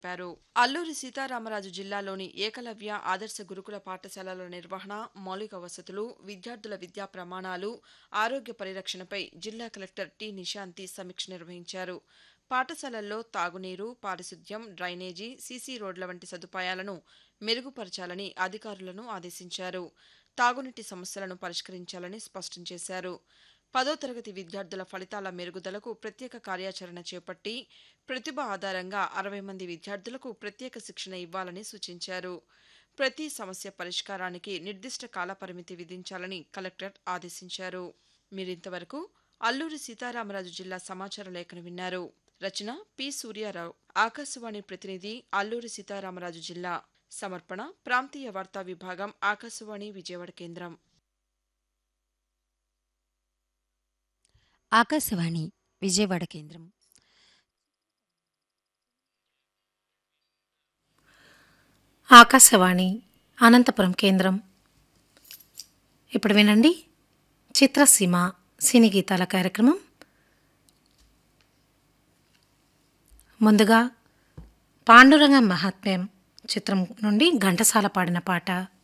చెప్పారు అల్లూరి సీతారామరాజు జిల్లాలోని ఏకలవ్య ఆదర్శ గురుకుల పాఠశాలల నిర్వహణ మౌలిక వసతులు విద్యార్థుల విద్యా ప్రమాణాలు ఆరోగ్య పరిరక్షణపై జిల్లా కలెక్టర్ టి నిశాంతి సమీక్ష నిర్వహించారు పాఠశాలల్లో తాగునీరు పారిశుద్ధ్యం డ్రైనేజీ సీసీ రోడ్ల వంటి సదుపాయాలను మెరుగుపరచాలని అధికారులను ఆదేశించారు తాగునీటి సమస్యలను పరిష్కరించాలని స్పష్టం చేశారు పదో తరగతి విద్యార్థుల ఫలితాల మెరుగుదలకు ప్రత్యేక కార్యాచరణ చేపట్టి ప్రతిభ ఆధారంగా అరవై మంది విద్యార్థులకు ప్రత్యేక శిక్షణ ఇవ్వాలని సూచించారు ప్రతి సమస్య పరిష్కారానికి నిర్దిష్ట కాలపరిమితి విధించాలని కలెక్టర్ ఆదేశించారు మీరింతవరకు అల్లూరి సీతారామరాజు జిల్లా సమాచార లేఖను విన్నారు రచన పి సూర్యారావు ఆకాశవాణి ప్రతినిధి అల్లూరి సీతారామరాజు జిల్లా సమర్పణ ప్రాంతీయ వార్తా విభాగం ఆకాశవాణి విజయవాడ కేంద్రం ఆకాశవాణి విజయవాడ కేంద్రం ఆకాశవాణి అనంతపురం కేంద్రం ఇప్పుడు వినండి చిత్రసీమ సినీ గీతాల కార్యక్రమం ముందుగా పాండురంగ మహాత్మ్యం చిత్రం నుండి ఘంటసాల పాడిన పాట